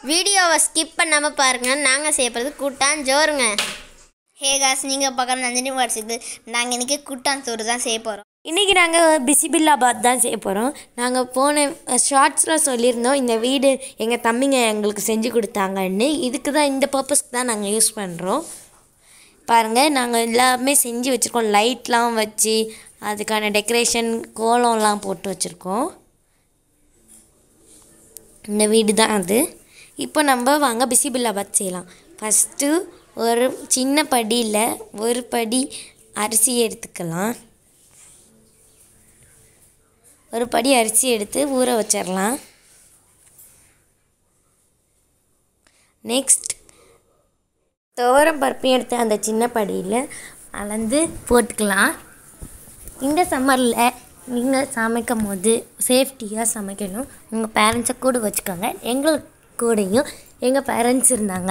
வீடியோவை ஸ்கிப் பண்ணாமல் பாருங்கள் நாங்கள் செய்யப்படுறது கூட்டாஞ்சோறுங்க ஹே காஸ் நீங்கள் பார்க்குற நந்தினி வாட்ஸுக்கு நாங்கள் இன்றைக்கி கூட்டாஞ்சோறு தான் செய்ய போகிறோம் இன்றைக்கி நாங்கள் பிசிபில்லாபாத் தான் செய்ய போகிறோம் நாங்கள் போன ஷார்ட்ஸில் சொல்லியிருந்தோம் இந்த வீடு எங்கள் தம்பிங்க எங்களுக்கு செஞ்சு கொடுத்தாங்கன்னு இதுக்கு தான் இந்த பர்பஸ்க்கு தான் நாங்கள் யூஸ் பண்ணுறோம் பாருங்கள் நாங்கள் எல்லாமே செஞ்சு வச்சுருக்கோம் லைட்லாம் வச்சு அதுக்கான டெக்கரேஷன் கோலம்லாம் போட்டு வச்சுருக்கோம் இந்த வீடு தான் அது இப்போ நம்ம வாங்க பிசிபில்லாபாத் செய்யலாம் ஃபஸ்ட்டு ஒரு சின்ன படியில் ஒரு படி அரிசி எடுத்துக்கலாம் ஒரு படி அரிசி எடுத்து ஊற வச்சிடலாம் நெக்ஸ்ட் துவரம் பருப்பையும் எடுத்து அந்த சின்ன படியில் அளந்து போட்டுக்கலாம் இந்த சம்மரில் நீங்கள் சமைக்கும் போது சேஃப்டியாக சமைக்கணும் உங்கள் பேரண்ட்ஸை கூட வச்சுக்கோங்க எங்களுக்கு கூடயும் எங்கள் பேரண்ட்ஸ் இருந்தாங்க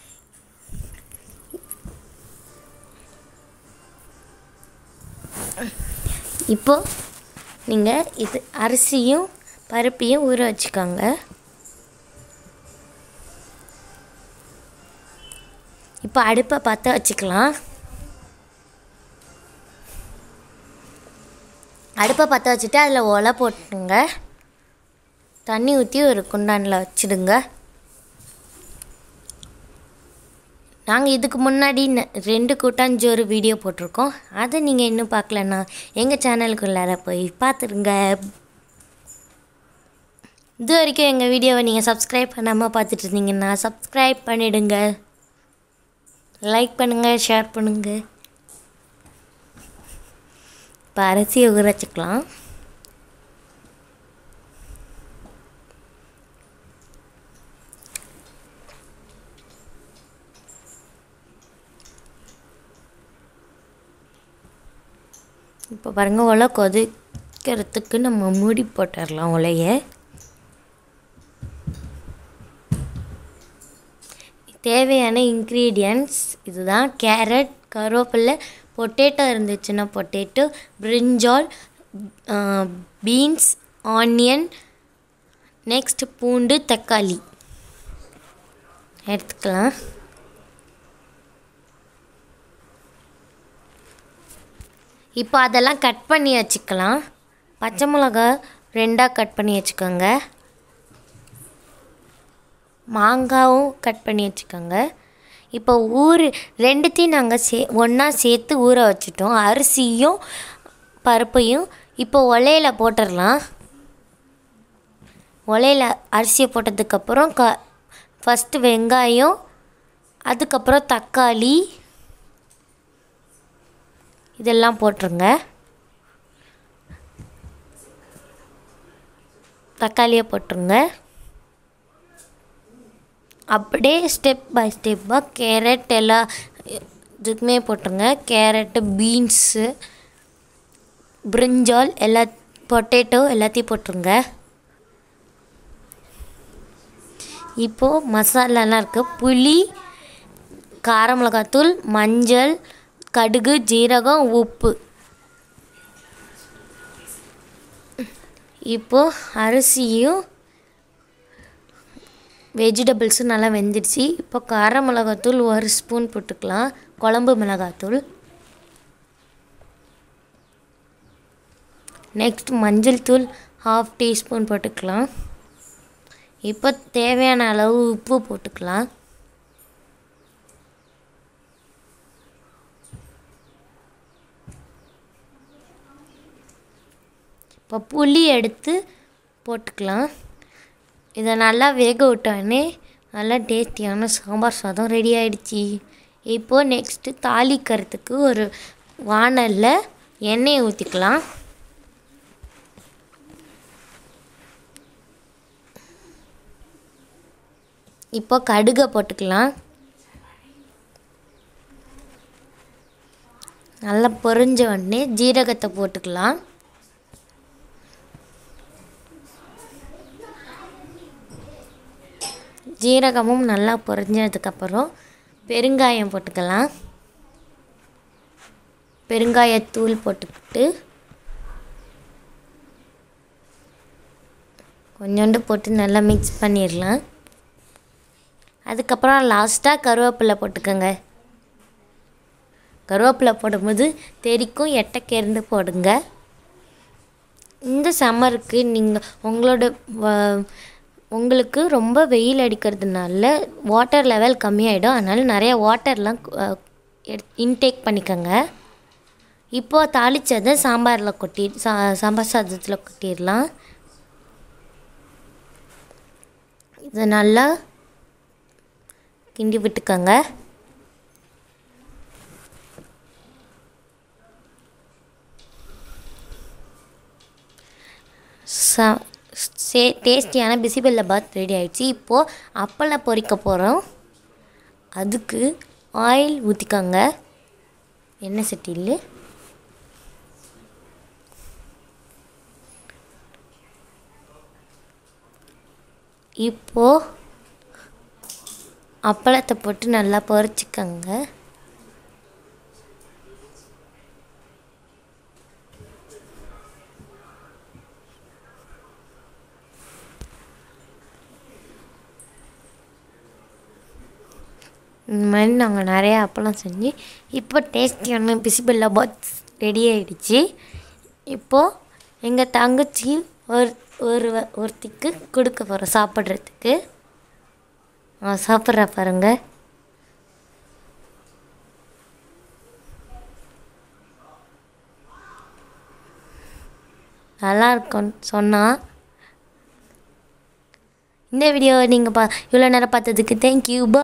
இப்போது நீங்கள் இது அரிசியும் பருப்பையும் ஊற வச்சுக்கோங்க இப்போ அடுப்பை பற்ற வச்சுக்கலாம் அடுப்பை பற்ற வச்சுட்டு அதில் ஒலை போட்டுங்க தண்ணி ஊற்றி ஒரு குண்டானில் வச்சுடுங்க நாங்கள் இதுக்கு முன்னாடி ந- ரெண்டு கூட்டாஞ்சோறு வீடியோ போட்டிருக்கோம் அதை நீங்கள் இன்னும் பார்க்கலன்னா எங்கள் சேனலுக்குள்ளார போய் பார்த்துருங்க இது வரைக்கும் எங்கள் வீடியோவை நீங்கள் சப்ஸ்கிரைப் பண்ணாமல் பார்த்துட்டு இருந்தீங்கன்னா சப்ஸ்கிரைப் பண்ணிடுங்க லைக் பண்ணுங்கள் ஷேர் பண்ணுங்கள் இப்போ அரிசியை ஊற வச்சுக்கலாம் இப்போ பாருங்கள் உலை கொதிக்கிறதுக்கு நம்ம மூடி போட்டுடலாம் உலைய தேவையான இன்க்ரீடியன்ட்ஸ் இதுதான் கேரட் கருவேப்பிலை பொட்டேட்டோ இருந்துச்சுன்னா பொட்டேட்டோ பிரிஞ்சால் பீன்ஸ் ஆனியன் நெக்ஸ்ட் பூண்டு தக்காளி எடுத்துக்கலாம் இப்போ அதெல்லாம் கட் பண்ணி வச்சுக்கலாம் பச்சை மிளகா ரெண்டாக கட் பண்ணி வச்சுக்கோங்க மாங்காவும் கட் பண்ணி வச்சுக்கோங்க இப்போ ஊர் ரெண்டுத்தையும் நாங்கள் சே ஒன்றா சேர்த்து ஊற வச்சுட்டோம் அரிசியும் பருப்பையும் இப்போ உலையில போட்டுடலாம் உலையில அரிசியை போட்டதுக்கப்புறம் க ஃபஸ்ட்டு வெங்காயம் அதுக்கப்புறம் தக்காளி இதெல்லாம் போட்டுருங்க தக்காளியை போட்டுருங்க அப்படியே ஸ்டெப் பை ஸ்டெப்பாக கேரட் எல்லா இதுக்குமே போட்டுருங்க கேரட்டு பீன்ஸு பிரிஞ்சால் எல்லா பொட்டேட்டோ எல்லாத்தையும் போட்டுருங்க இப்போது மசாலாலாம் இருக்குது புளி கார மிளகாத்தூள் மஞ்சள் கடுகு ஜீரகம் உப்பு இப்போது அரிசியும் வெஜிடபிள்ஸும் நல்லா வெந்துடுச்சு இப்போ கார மிளகாத்தூள் ஒரு ஸ்பூன் போட்டுக்கலாம் குழம்பு மிளகாத்தூள் நெக்ஸ்ட் மஞ்சள் தூள் ஹாஃப் டீஸ்பூன் போட்டுக்கலாம் இப்போ தேவையான அளவு உப்பு போட்டுக்கலாம் இப்போ புளி எடுத்து போட்டுக்கலாம் இதை நல்லா வேக விட்டோடனே நல்லா டேஸ்டியான சாம்பார் சாதம் ரெடி ஆயிடுச்சு இப்போது நெக்ஸ்ட்டு தாளிக்கிறதுக்கு ஒரு வாணலில் எண்ணெயை ஊற்றிக்கலாம் இப்போ கடுகை போட்டுக்கலாம் நல்லா பொரிஞ்ச உடனே ஜீரகத்தை போட்டுக்கலாம் ஜீரகமும் நல்லா பொரிஞ்சதுக்கப்புறம் பெருங்காயம் போட்டுக்கலாம் பெருங்காயத்தூள் போட்டுக்கிட்டு கொஞ்சோண்டு போட்டு நல்லா மிக்ஸ் பண்ணிடலாம் அதுக்கப்புறம் லாஸ்ட்டாக கருவேப்பிலை போட்டுக்கோங்க கருவேப்பிலை போடும்போது தெறிக்கும் எட்டக்கேர்ந்து போடுங்க இந்த சம்மருக்கு நீங்கள் உங்களோட வ- உங்களுக்கு ரொம்ப வெயில் அடிக்கிறதுனால வாட்டர் லெவல் கம்மியாயிடும் அதனால் நிறைய வாட்டர்லாம் இன்டேக் பண்ணிக்கோங்க இப்போது தாளித்ததை சாம்பாரில் கொட்டி சா சாம்பார் சாதத்தில் கொட்டிடலாம் இதை நல்லா கிண்டி விட்டுக்கோங்க ச சே டேஸ்டியான பிசிபெல்ல பாத் ரெடி ஆயிடுச்சு இப்போது அப்பளம் பொரிக்க போகிறோம் அதுக்கு ஆயில் ஊற்றிக்கோங்க எண்ணெய் சட்டியில் இப்போது அப்பளத்தை போட்டு நல்லா பொரிச்சிக்கோங்க இந்த மாதிரி நாங்கள் நிறைய அப்பளம் செஞ்சு இப்போ டேஸ்டியான பிசிபெல்லா பாத் ரெடி ஆயிடுச்சு இப்போது எங்கள் தங்கச்சி ஒரு ஒரு வ- ஒருத்திக்கு கொடுக்க போகிறோம் சாப்பிட்றதுக்கு ஆ சாப்பிட்றா பாருங்க நல்லா இருக்கும்னு சொன்னால் இந்த வீடியோ நீங்கள் பா இவ்வளோ நேரம் பார்த்ததுக்கு தேங்க்யூ